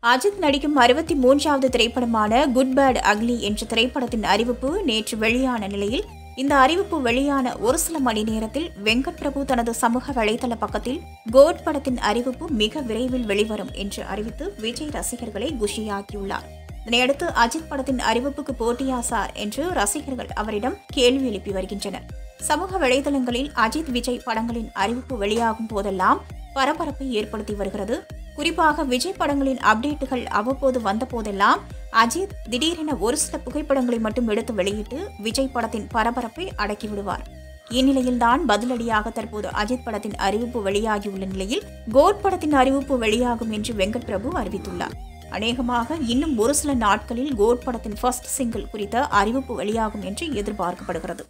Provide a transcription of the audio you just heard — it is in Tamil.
அஜித் நடிக்கும் அறுபத்தி மூன்றாவது திரைப்படமான குட் பேட் அக்லி என்ற திரைப்படத்தின் அறிவிப்பு நேற்று வெளியான நிலையில் இந்த அறிவிப்பு வெளியான ஒரு சில மணி நேரத்தில் வெங்கட் பிரபு தனது சமூக வலைதள பக்கத்தில் கோட் படத்தின் அறிவிப்பு மிக விரைவில் வெளிவரும் என்று அறிவித்து விஜய் ரசிகர்களை குஷியாக்கியுள்ளார் இதனையடுத்து அஜித் படத்தின் அறிவிப்புக்கு போட்டியா சார் என்று ரசிகர்கள் அவரிடம் கேள்வி எழுப்பி வருகின்றனர் சமூக வலைதளங்களில் அஜித் விஜய் படங்களின் அறிவிப்பு வெளியாகும் போதெல்லாம் பரபரப்பை ஏற்படுத்தி வருகிறது குறிப்பாக விஜய் படங்களின் அப்டேட்டுகள் அவ்வப்போது வந்த போதெல்லாம் அஜித் திடீரென ஒரு சில புகைப்படங்களை மட்டும் எடுத்து வெளியிட்டு விஜய் படத்தின் பரபரப்பை அடக்கி விடுவார் இந்நிலையில்தான் பதிலடியாக தற்போது அஜித் படத்தின் அறிவிப்பு வெளியாகியுள்ள நிலையில் கோட் படத்தின் அறிவிப்பு வெளியாகும் என்று வெங்கட் பிரபு அறிவித்துள்ளார் அநேகமாக இன்னும் ஒரு சில நாட்களில் கோட் படத்தின் ஃபர்ஸ்ட் சிங்கிள் குறித்த அறிவிப்பு வெளியாகும் என்று எதிர்பார்க்கப்படுகிறது